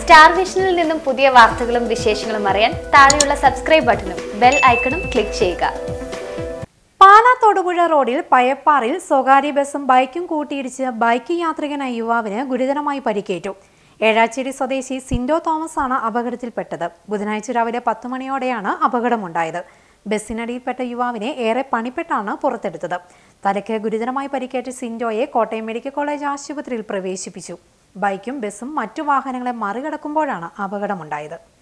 star വിഷനിൽ നിന്നും പുതിയ വാർത്തകളും വിശേഷങ്ങളും അറിയാൻ താഴെയുള്ള സബ്സ്ക്രൈബ് ബട്ടണും ബെൽ ഐക്കണും ക്ലിക്ക് ചെയ്യുക പാലാ തൊടുപുഴ റോഡിൽ പയപ്പാറിൽ സ്വകാര്യ ബസും ബൈക്കും കൂട്ടിയിടിച്ച് ബൈക്ക് യാത്രികനായ യുവാവിന് ഗുരുതരമായി പരിക്കേറ്റു ഏഴാച്ചേരി സ്വദേശി സിൻഡോ തോമസ് ആണ് അപകടത്തിൽപ്പെട്ടത് ബുധനാഴ്ച രാവിലെ പത്ത് മണിയോടെയാണ് അപകടമുണ്ടായത് ബസ്സിനടിയിൽപ്പെട്ട യുവാവിനെ ഏറെ പണിപ്പെട്ടാണ് പുറത്തെടുത്തത് തലയ്ക്ക് ഗുരുതരമായി പരിക്കേറ്റ സിൻഡോയെ കോട്ടയം മെഡിക്കൽ കോളേജ് ആശുപത്രിയിൽ പ്രവേശിപ്പിച്ചു ബൈക്കും ബസ്സും മറ്റു വാഹനങ്ങളെ മറികടക്കുമ്പോഴാണ് അപകടമുണ്ടായത്